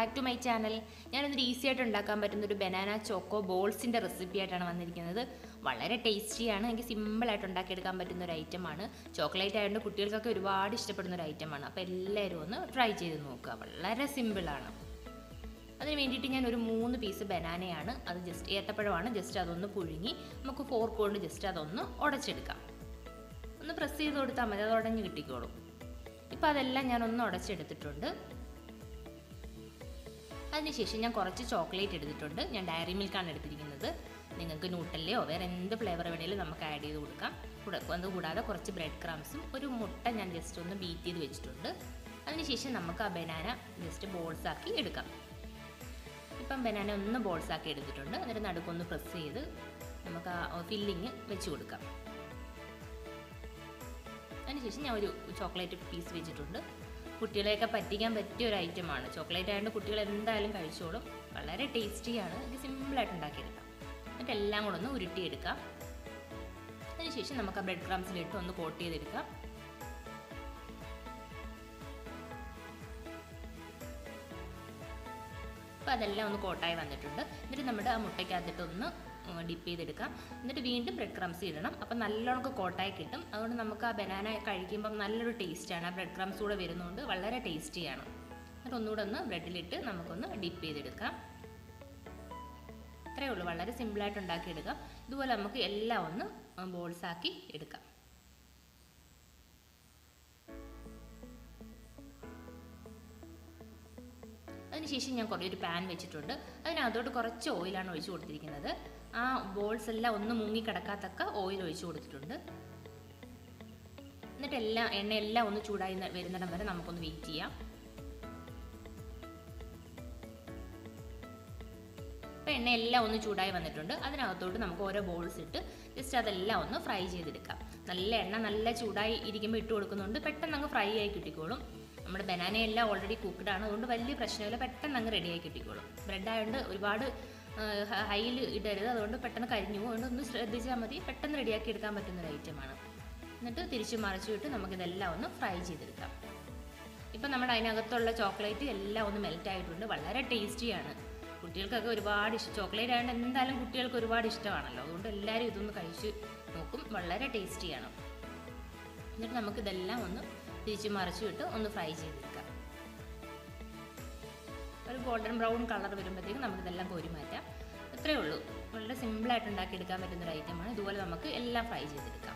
back to my channel ഞാനൊന്നൊരു easy ആയിട്ട് ഉണ്ടാക്കാൻ പറ്റുന്ന ഒരു ബനാന ചോക്കോ ബോൾസിൻ്റെ റെസിപ്പി ആയിട്ടാണ് വന്നിരിക്കുന്നത് വളരെ ടേസ്റ്റിയാണ് എനിക്ക് സിമ്പിളായിട്ട് ഉണ്ടാക്കിയെടുക്കാൻ പറ്റുന്ന ഒരു ഐറ്റമാണ് ചോക്ലേറ്റ് ആയതുകൊണ്ട് കുട്ടികൾക്കൊക്കെ ഒരുപാട് ഇഷ്ടപ്പെടുന്ന ഒരു ഐറ്റമാണ് അപ്പോൾ എല്ലാവരും ഒന്ന് ട്രൈ ചെയ്ത് നോക്കുക വളരെ സിമ്പിളാണ് അതിന് വേണ്ടിയിട്ട് ഞാൻ ഒരു മൂന്ന് പീസ് ബനാനയാണ് അത് ജസ്റ്റ് ഏത്തപ്പഴമാണ് ജസ്റ്റ് അതൊന്ന് പുഴുങ്ങി നമുക്ക് ഫോർക്ക് കൊണ്ട് ജസ്റ്റ് അതൊന്ന് ഉടച്ചെടുക്കാം ഒന്ന് പ്രസ് ചെയ്ത് കൊടുത്താൽ മതി അത് ഉടഞ്ഞ് കിട്ടിക്കോളും ഇപ്പോൾ അതെല്ലാം ഞാനൊന്ന് ഉടച്ചെടുത്തിട്ടുണ്ട് അതിനുശേഷം ഞാൻ കുറച്ച് ചോക്ലേറ്റ് എടുത്തിട്ടുണ്ട് ഞാൻ ഡയറി മിൽക്കാണ് എടുത്തിരിക്കുന്നത് നിങ്ങൾക്ക് ന്യൂട്ടല്ലയോ വേറെ എന്ത് ഫ്ലേവർ വേണേലും നമുക്ക് ആഡ് ചെയ്ത് കൊടുക്കാം കൂടെ അത് കൂടാതെ കുറച്ച് ബ്രെഡ് ക്രംസും ഒരു മുട്ട ഞാൻ ജസ്റ്റ് ഒന്ന് ബീറ്റ് ചെയ്ത് വെച്ചിട്ടുണ്ട് അതിനുശേഷം നമുക്ക് ആ ബനാന ജസ്റ്റ് ബോൾസ് ആക്കി എടുക്കാം ഇപ്പം ബനാന ഒന്ന് ബോൾസ് ആക്കി എടുത്തിട്ടുണ്ട് എന്നിട്ട് നടുക്കൊന്ന് പ്രസ് ചെയ്ത് നമുക്ക് ആ ഫില്ലിങ് വെച്ച് കൊടുക്കാം അതിനുശേഷം ഞാൻ ഒരു ചോക്ലേറ്റ് പീസ് വെച്ചിട്ടുണ്ട് കുട്ടികളെയൊക്കെ പറ്റിക്കാൻ പറ്റിയ ഒരു ഐറ്റമാണ് ചോക്ലേറ്റ് ആയതുകൊണ്ട് കുട്ടികൾ എന്തായാലും കഴിച്ചോളും വളരെ ടേസ്റ്റിയാണ് ഇത് സിമ്പിളായിട്ട് ഉണ്ടാക്കിയെടുക്കാം എന്നിട്ട് എല്ലാം കൂടെ ഒന്ന് ഉരുട്ടിയെടുക്കാം അതിനുശേഷം നമുക്ക് ആ ബ്രെഡ് ക്രംസിലിട്ട് ഒന്ന് കോട്ട് ചെയ്തെടുക്കാം അപ്പോൾ അതെല്ലാം ഒന്ന് കോട്ടായി വന്നിട്ടുണ്ട് എന്നിട്ട് നമ്മുടെ ആ മുട്ടയ്ക്കകത്തിട്ട് ഒന്ന് ഡിപ്പ് ചെയ്തെടുക്കാം എന്നിട്ട് വീണ്ടും ബ്രെഡ് ക്രംസ് ഇടണം അപ്പം നല്ലോണം കോട്ടായി കിട്ടും അതുകൊണ്ട് നമുക്ക് ആ ബനാന കഴിക്കുമ്പം നല്ലൊരു ടേസ്റ്റാണ് ആ ബ്രെഡ് ക്രംസ് കൂടെ വരുന്നതുകൊണ്ട് വളരെ ടേസ്റ്റിയാണ് എന്നിട്ട് ഒന്നുകൂടെ ഒന്ന് ബ്രെഡിലിട്ട് നമുക്കൊന്ന് ഡിപ്പ് ചെയ്തെടുക്കാം ഇത്രയേ ഉള്ളൂ വളരെ സിമ്പിളായിട്ട് ഉണ്ടാക്കിയെടുക്കാം ഇതുപോലെ നമുക്ക് എല്ലാം ഒന്ന് ബോൾസ് ആക്കി എടുക്കാം അതിനുശേഷം ഞാൻ കുറേ ഒരു പാൻ വെച്ചിട്ടുണ്ട് അതിനകത്തോട്ട് കുറച്ച് ഓയിലാണ് ഒഴിച്ചു കൊടുത്തിരിക്കുന്നത് ആ ബോൾസ് എല്ലാം ഒന്ന് മുങ്ങി കിടക്കാത്തക്ക ഓയിൽ ഒഴിച്ചു കൊടുത്തിട്ടുണ്ട് എന്നിട്ട് എല്ലാം എണ്ണ എല്ലാം ഒന്ന് ചൂടായി വരുന്നിടം വരെ നമുക്കൊന്ന് വെയിറ്റ് ചെയ്യാം അപ്പോൾ എണ്ണ എല്ലാം ഒന്ന് ചൂടായി വന്നിട്ടുണ്ട് അതിനകത്തോട്ട് നമുക്ക് ഓരോ ബോൾസ് ഇട്ട് ജസ്റ്റ് അതെല്ലാം ഒന്ന് ഫ്രൈ ചെയ്തെടുക്കാം നല്ല എണ്ണ നല്ല ചൂടായി ഇരിക്കുമ്പോൾ ഇട്ട് കൊടുക്കുന്നുണ്ട് പെട്ടെന്ന് അങ്ങ് ഫ്രൈ ആയി കിട്ടിക്കോളും നമ്മുടെ ബനാനയെല്ലാം ഓൾറെഡി കുക്ക്ഡ് ആണ് അതുകൊണ്ട് വലിയ പ്രശ്നമില്ല പെട്ടെന്ന് അങ്ങ് റെഡിയായി കിട്ടിക്കോളും ബ്രെഡ് ആയതുകൊണ്ട് ഒരുപാട് ഹൈയിൽ ഇടരുത് അതുകൊണ്ട് പെട്ടെന്ന് കരിഞ്ഞു പോകും അതുകൊണ്ട് ഒന്ന് ശ്രദ്ധിച്ചാൽ മതി പെട്ടെന്ന് റെഡിയാക്കി എടുക്കാൻ പറ്റുന്ന ഒരു ഐറ്റമാണ് എന്നിട്ട് തിരിച്ചു മറിച്ചു വിട്ട് നമുക്കിതെല്ലാം ഒന്ന് ഫ്രൈ ചെയ്തെടുക്കാം ഇപ്പം നമ്മുടെ അതിനകത്തുള്ള ചോക്ലേറ്റ് എല്ലാം ഒന്ന് മെൽറ്റ് ആയിട്ടുണ്ട് വളരെ ടേസ്റ്റിയാണ് കുട്ടികൾക്കൊക്കെ ഒരുപാട് ഇഷ്ടം ചോക്ലേറ്റ് ആയതുകൊണ്ട് എന്തായാലും കുട്ടികൾക്ക് ഒരുപാട് ഇഷ്ടമാണല്ലോ അതുകൊണ്ട് എല്ലാവരും ഇതൊന്ന് കഴിച്ച് നോക്കും വളരെ ടേസ്റ്റിയാണ് എന്നിട്ട് നമുക്കിതെല്ലാം ഒന്ന് തിരിച്ച് മറിച്ചു വിട്ട് ഒന്ന് ഫ്രൈ ചെയ്തെടുക്കാം ഒരു ഗോൾഡൻ ബ്രൗൺ കളർ വരുമ്പോഴത്തേക്കും നമുക്കിതെല്ലാം കോരി മാറ്റാം ഇത്രയേ ഉള്ളൂ വളരെ സിമ്പിളായിട്ട് ഉണ്ടാക്കിയെടുക്കാൻ പറ്റുന്ന ഒരു ഐറ്റമാണ് ഇതുപോലെ നമുക്ക് എല്ലാം ഫ്രൈ ചെയ്തെടുക്കാം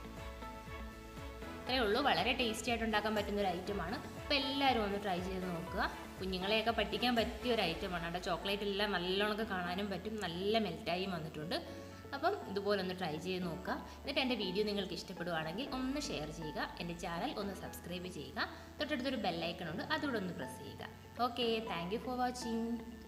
ഇത്രയേ ഉള്ളൂ വളരെ ടേസ്റ്റി ആയിട്ട് ഉണ്ടാക്കാൻ പറ്റുന്ന ഒരു ഐറ്റമാണ് അപ്പോൾ എല്ലാവരും ഒന്ന് ട്രൈ ചെയ്ത് നോക്കുക കുഞ്ഞുങ്ങളെയൊക്കെ പറ്റിക്കാൻ പറ്റിയ ഒരു ഐറ്റമാണ് അവിടെ ചോക്ലേറ്റ് എല്ലാം നല്ലോണമൊക്കെ കാണാനും പറ്റും നല്ല മെൽറ്റായും വന്നിട്ടുണ്ട് അപ്പം ഇതുപോലെ ഒന്ന് ട്രൈ ചെയ്ത് നോക്കുക എന്നിട്ട് എൻ്റെ വീഡിയോ നിങ്ങൾക്ക് ഇഷ്ടപ്പെടുവാണെങ്കിൽ ഒന്ന് ഷെയർ ചെയ്യുക എൻ്റെ ചാനൽ ഒന്ന് സബ്സ്ക്രൈബ് ചെയ്യുക തൊട്ടടുത്തൊരു ബെല്ലൈക്കൺ ഉണ്ട് അതുകൂടെ ഒന്ന് പ്രസ് ചെയ്യുക okay thank you for watching